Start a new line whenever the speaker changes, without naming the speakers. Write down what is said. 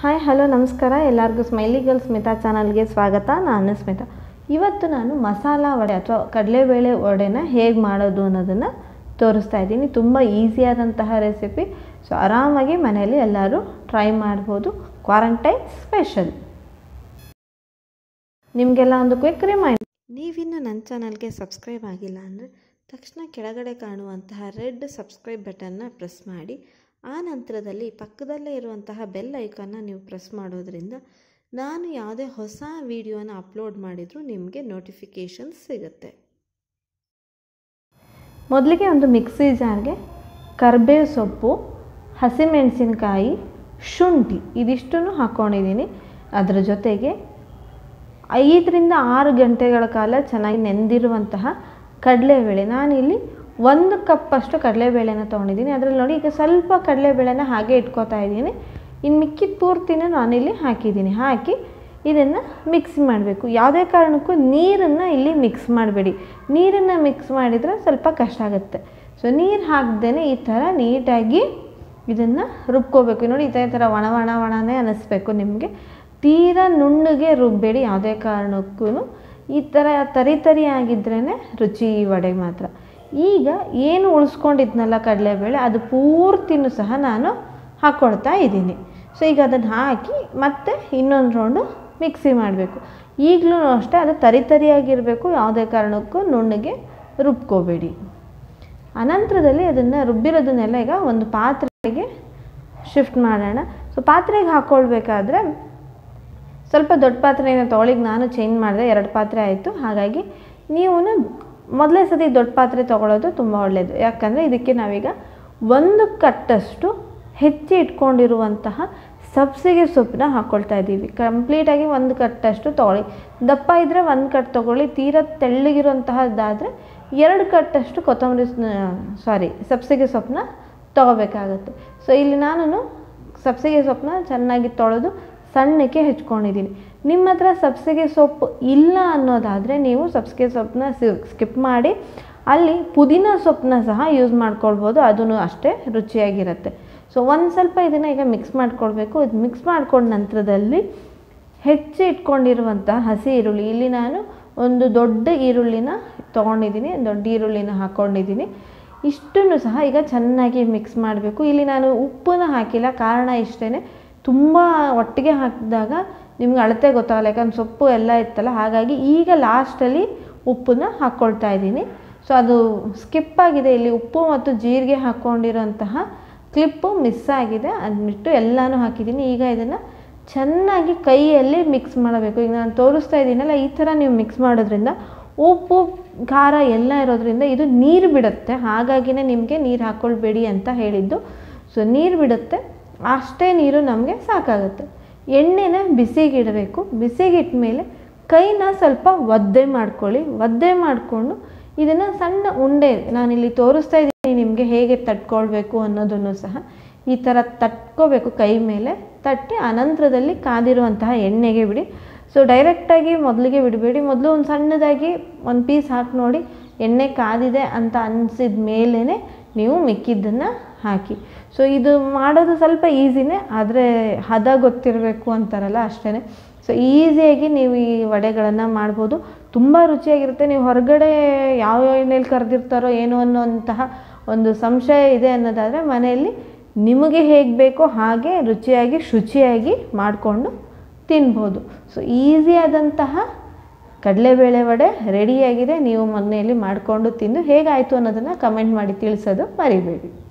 hi hello ನಮಸ್ಕಾರ ಎಲ್ಲರಿಗೂ smiley girl Smita ಚಾನಲ್ಗೆ ಸ್ವಾಗತ ನಾನು ಸ್ಮಿತಾ ಇವತ್ತು ನಾನು ಮಸಾಲ ವಡೆ ಅಥವಾ ಕಡಲೆಬೇಳೆ ವಡೆನ ಹೇಗೆ ಮಾಡೋದು ಅನ್ನೋದನ್ನು ತೋರಿಸ್ತಾ ಇದ್ದೀನಿ ತುಂಬ ಈಸಿಯಾದಂತಹ ರೆಸಿಪಿ ಸೊ ಆರಾಮಾಗಿ ಮನೆಯಲ್ಲಿ ಎಲ್ಲರೂ ಟ್ರೈ ಮಾಡ್ಬೋದು ಕ್ವಾರಂಟೈನ್ ಸ್ಪೆಷಲ್ ನಿಮಗೆಲ್ಲ ಒಂದು ಕ್ವಿಕ್ ರಿಮೈಂಡ್
ನೀವಿನ್ನು ನನ್ನ ಚಾನಲ್ಗೆ ಸಬ್ಸ್ಕ್ರೈಬ್ ಆಗಿಲ್ಲ ಅಂದರೆ ತಕ್ಷಣ ಕೆಳಗಡೆ ಕಾಣುವಂತಹ ರೆಡ್ ಸಬ್ಸ್ಕ್ರೈಬ್ ಬಟನ್ನ ಪ್ರೆಸ್ ಮಾಡಿ ಆ ನಂತರದಲ್ಲಿ ಪಕ್ಕದಲ್ಲೇ ಇರುವಂತಹ ಬೆಲ್ ಐಕಾನ್ನ ನೀವು ಪ್ರೆಸ್ ಮಾಡೋದ್ರಿಂದ ನಾನು ಯಾವುದೇ ಹೊಸ ವಿಡಿಯೋನ ಅಪ್ಲೋಡ್ ಮಾಡಿದರೂ ನಿಮಗೆ ನೋಟಿಫಿಕೇಷನ್ಸ್ ಸಿಗುತ್ತೆ
ಮೊದಲಿಗೆ ಒಂದು ಮಿಕ್ಸಿ ಜಾರ್ಗೆ ಕರ್ಬೇವು ಸೊಪ್ಪು ಹಸಿಮೆಣಸಿನಕಾಯಿ ಶುಂಠಿ ಇದಿಷ್ಟನ್ನು ಹಾಕ್ಕೊಂಡಿದ್ದೀನಿ ಅದರ ಜೊತೆಗೆ ಐದರಿಂದ ಆರು ಗಂಟೆಗಳ ಕಾಲ ಚೆನ್ನಾಗಿ ನೆಂದಿರುವಂತಹ ಕಡಲೆಬೇಳೆ ನಾನಿಲ್ಲಿ ಒಂದು ಕಪ್ಪಷ್ಟು ಕಡಲೆಬೇಳೆನ ತೊಗೊಂಡಿದ್ದೀನಿ ಅದರಲ್ಲಿ ನೋಡಿ ಈಗ ಸ್ವಲ್ಪ ಕಡಲೆಬೇಳೆನ ಹಾಗೆ ಇಟ್ಕೋತಾ ಇದ್ದೀನಿ ಇನ್ನು ಮಿಕ್ಕಿದ ಪೂರ್ತಿನ ನಾನಿಲ್ಲಿ ಹಾಕಿದ್ದೀನಿ ಹಾಕಿ ಇದನ್ನು ಮಿಕ್ಸ್ ಮಾಡಬೇಕು ಯಾವುದೇ ಕಾರಣಕ್ಕೂ ನೀರನ್ನು ಇಲ್ಲಿ ಮಿಕ್ಸ್ ಮಾಡಬೇಡಿ ನೀರನ್ನು ಮಿಕ್ಸ್ ಮಾಡಿದರೆ ಸ್ವಲ್ಪ ಕಷ್ಟ ಆಗುತ್ತೆ ಸೊ ನೀರು ಹಾಕ್ದೇ ಈ ಥರ ನೀಟಾಗಿ ಇದನ್ನು ರುಬ್ಕೋಬೇಕು ನೋಡಿ ಇದೇ ಥರ ಒಣ ಒಣ ಒಣನೇ ಅನ್ನಿಸ್ಬೇಕು ನಿಮಗೆ ತೀರಾ ನುಣ್ಣಗೆ ರುಬ್ಬೇಡಿ ಯಾವುದೇ ಕಾರಣಕ್ಕೂ ಈ ಥರ ತರಿ ತರಿ ಆಗಿದ್ರೇ ರುಚಿ ಈ ವಡೆಗೆ ಮಾತ್ರ ಈಗ ಏನು ಉಳಿಸ್ಕೊಂಡಿದ್ನಲ್ಲ ಕಡಲೆಬೇಳೆ ಅದು ಪೂರ್ತಿನೂ ಸಹ ನಾನು ಹಾಕ್ಕೊಳ್ತಾ ಇದ್ದೀನಿ ಸೊ ಈಗ ಅದನ್ನು ಹಾಕಿ ಮತ್ತೆ ಇನ್ನೊಂದು ರೌಂಡು ಮಿಕ್ಸಿ ಮಾಡಬೇಕು ಈಗಲೂ ಅಷ್ಟೇ ಅದು ತರಿ ತರಿಯಾಗಿರಬೇಕು ಯಾವುದೇ ಕಾರಣಕ್ಕೂ ನುಣ್ಣಗೆ ರುಬ್ಕೋಬೇಡಿ ಅನಂತರದಲ್ಲಿ ಅದನ್ನು ರುಬ್ಬಿರೋದನ್ನೆಲ್ಲ ಈಗ ಒಂದು ಪಾತ್ರೆಗೆ ಶಿಫ್ಟ್ ಮಾಡೋಣ ಸೊ ಪಾತ್ರೆಗೆ ಹಾಕ್ಕೊಳ್ಬೇಕಾದ್ರೆ ಸ್ವಲ್ಪ ದೊಡ್ಡ ಪಾತ್ರೆನ ತೊಗೊಳಿಗೆ ನಾನು ಚೇಂಜ್ ಮಾಡಿದೆ ಎರಡು ಪಾತ್ರೆ ಆಯಿತು ಹಾಗಾಗಿ ನೀವು ಮೊದಲೇ ಸತಿ ದೊಡ್ಡ ಪಾತ್ರೆ ತೊಗೊಳೋದು ತುಂಬ ಒಳ್ಳೆಯದು ಯಾಕಂದರೆ ಇದಕ್ಕೆ ನಾವೀಗ ಒಂದು ಕಟ್ಟಷ್ಟು ಹೆಚ್ಚಿ ಇಟ್ಕೊಂಡಿರುವಂತಹ ಸಬ್ಸಿಗೆ ಸೊಪ್ಪನ್ನ ಹಾಕ್ಕೊಳ್ತಾ ಇದ್ದೀವಿ ಕಂಪ್ಲೀಟಾಗಿ ಒಂದು ಕಟ್ಟಷ್ಟು ತೊಗೊಳ್ಳಿ ದಪ್ಪ ಇದ್ದರೆ ಒಂದು ಕಟ್ ತೊಗೊಳ್ಳಿ ತೀರಾ ತೆಳ್ಳಗಿರುವಂತಹದ್ದಾದರೆ ಎರಡು ಕಟ್ಟಷ್ಟು ಕೊತ್ತಂಬರಿ ಸಾರಿ ಸಬ್ಸಿಗೆ ಸೊಪ್ಪನ್ನ ತೊಗೋಬೇಕಾಗತ್ತೆ ಸೊ ಇಲ್ಲಿ ನಾನು ಸಬ್ಸಿಗೆ ಸೊಪ್ಪನ್ನ ಚೆನ್ನಾಗಿ ತೊಳೆದು ಸಣ್ಣಕ್ಕೆ ಹೆಚ್ಕೊಂಡಿದ್ದೀನಿ ನಿಮ್ಮ ಹತ್ರ ಸಬ್ಸಿಗೆ ಸೊಪ್ಪು ಇಲ್ಲ ಅನ್ನೋದಾದರೆ ನೀವು ಸಬ್ಸಿಗೆ ಸೊಪ್ಪನ್ನ ಸ್ಕಿಪ್ ಮಾಡಿ ಅಲ್ಲಿ ಪುದೀನ ಸೊಪ್ಪನ್ನ ಸಹ ಯೂಸ್ ಮಾಡ್ಕೊಳ್ಬೋದು ಅದೂ ಅಷ್ಟೇ ರುಚಿಯಾಗಿರುತ್ತೆ ಸೊ ಒಂದು ಸ್ವಲ್ಪ ಇದನ್ನು ಈಗ ಮಿಕ್ಸ್ ಮಾಡ್ಕೊಳ್ಬೇಕು ಇದು ಮಿಕ್ಸ್ ಮಾಡ್ಕೊಂಡ ನಂತರದಲ್ಲಿ ಹೆಚ್ಚು ಇಟ್ಕೊಂಡಿರುವಂಥ ಹಸಿ ಈರುಳ್ಳಿ ಇಲ್ಲಿ ನಾನು ಒಂದು ದೊಡ್ಡ ಈರುಳ್ಳಿನ ತೊಗೊಂಡಿದ್ದೀನಿ ದೊಡ್ಡ ಈರುಳ್ಳಿನ ಹಾಕ್ಕೊಂಡಿದ್ದೀನಿ ಇಷ್ಟನ್ನು ಸಹ ಈಗ ಚೆನ್ನಾಗಿ ಮಿಕ್ಸ್ ಮಾಡಬೇಕು ಇಲ್ಲಿ ನಾನು ಉಪ್ಪನ್ನ ಹಾಕಿಲ್ಲ ಕಾರಣ ಇಷ್ಟೇ ತುಂಬ ಒಟ್ಟಿಗೆ ಹಾಕಿದಾಗ ನಿಮ್ಗೆ ಅಳತೆ ಗೊತ್ತಾಗಲ್ಲ ಯಾಕಂದ್ರೆ ಸೊಪ್ಪು ಎಲ್ಲ ಇತ್ತಲ್ಲ ಹಾಗಾಗಿ ಈಗ ಲಾಸ್ಟಲ್ಲಿ ಉಪ್ಪನ್ನ ಹಾಕ್ಕೊಳ್ತಾ ಇದ್ದೀನಿ ಸೊ ಅದು ಸ್ಕಿಪ್ ಆಗಿದೆ ಇಲ್ಲಿ ಉಪ್ಪು ಮತ್ತು ಜೀರಿಗೆ ಹಾಕ್ಕೊಂಡಿರೋಂತಹ ಕ್ಲಿಪ್ಪು ಮಿಸ್ ಆಗಿದೆ ಅದನ್ಬಿಟ್ಟು ಎಲ್ಲನೂ ಹಾಕಿದ್ದೀನಿ ಈಗ ಇದನ್ನು ಚೆನ್ನಾಗಿ ಕೈಯಲ್ಲಿ ಮಿಕ್ಸ್ ಮಾಡಬೇಕು ಈಗ ನಾನು ತೋರಿಸ್ತಾ ಇದ್ದೀನಲ್ಲ ಈ ಥರ ನೀವು ಮಿಕ್ಸ್ ಮಾಡೋದ್ರಿಂದ ಉಪ್ಪು ಖಾರ ಎಲ್ಲ ಇರೋದ್ರಿಂದ ಇದು ನೀರು ಬಿಡುತ್ತೆ ಹಾಗಾಗಿನೇ ನಿಮಗೆ ನೀರು ಹಾಕ್ಕೊಳ್ಬೇಡಿ ಅಂತ ಹೇಳಿದ್ದು ಸೊ ನೀರು ಬಿಡುತ್ತೆ ಅಷ್ಟೇ ನೀರು ನಮಗೆ ಸಾಕಾಗುತ್ತೆ ಎಣ್ಣೆನ ಬಿಸಿಗಿಡಬೇಕು ಬಿಸಿಗಿಟ್ಟ ಮೇಲೆ ಕೈನ ಸ್ವಲ್ಪ ಒದ್ದೆ ಮಾಡ್ಕೊಳ್ಳಿ ಒದ್ದೆ ಮಾಡಿಕೊಂಡು ಇದನ್ನು ಸಣ್ಣ ಉಂಡೆ ನಾನಿಲ್ಲಿ ತೋರಿಸ್ತಾ ಇದ್ದೀನಿ ನಿಮಗೆ ಹೇಗೆ ತಟ್ಕೊಳ್ಬೇಕು ಅನ್ನೋದನ್ನು ಸಹ ಈ ಥರ ತಟ್ಕೋಬೇಕು ಕೈ ಮೇಲೆ ತಟ್ಟಿ ಅನಂತರದಲ್ಲಿ ಕಾದಿರುವಂತಹ ಎಣ್ಣೆಗೆ ಬಿಡಿ ಸೊ ಡೈರೆಕ್ಟಾಗಿ ಮೊದಲಿಗೆ ಬಿಡಬೇಡಿ ಮೊದಲು ಒಂದು ಸಣ್ಣದಾಗಿ ಒಂದು ಪೀಸ್ ಹಾಕಿ ನೋಡಿ ಎಣ್ಣೆ ಕಾದಿದೆ ಅಂತ ಅನಿಸಿದ ಮೇಲೇ ನೀವು ಮಿಕ್ಕಿದ್ದನ್ನು ಹಾಕಿ ಸೊ ಇದು ಮಾಡೋದು ಸ್ವಲ್ಪ ಈಸಿನೇ ಆದರೆ ಹದ ಗೊತ್ತಿರಬೇಕು ಅಂತಾರಲ್ಲ ಅಷ್ಟೇ ಸೊ ಈಸಿಯಾಗಿ ನೀವು ಈ ವಡೆಗಳನ್ನು ಮಾಡ್ಬೋದು ತುಂಬ ರುಚಿಯಾಗಿರುತ್ತೆ ನೀವು ಹೊರಗಡೆ ಯಾವ ಎಣ್ಣೆಲಿ ಕರೆದಿರ್ತಾರೋ ಏನೋ ಅನ್ನೋಂತಹ ಒಂದು ಸಂಶಯ ಇದೆ ಅನ್ನೋದಾದರೆ ಮನೆಯಲ್ಲಿ ನಿಮಗೆ ಹೇಗೆ ಬೇಕೋ ಹಾಗೆ ರುಚಿಯಾಗಿ ಶುಚಿಯಾಗಿ ಮಾಡಿಕೊಂಡು ತಿನ್ಬೋದು ಸೊ ಈಸಿಯಾದಂತಹ ಕಡಲೆಬೇಳೆ ವಡೆ ರೆಡಿಯಾಗಿದೆ ನೀವು ಮನೆಯಲ್ಲಿ ಮಾಡಿಕೊಂಡು ತಿಂದು ಹೇಗಾಯಿತು ಅನ್ನೋದನ್ನು ಕಮೆಂಟ್ ಮಾಡಿ ತಿಳಿಸೋದು ಮರಿಬೇಡಿ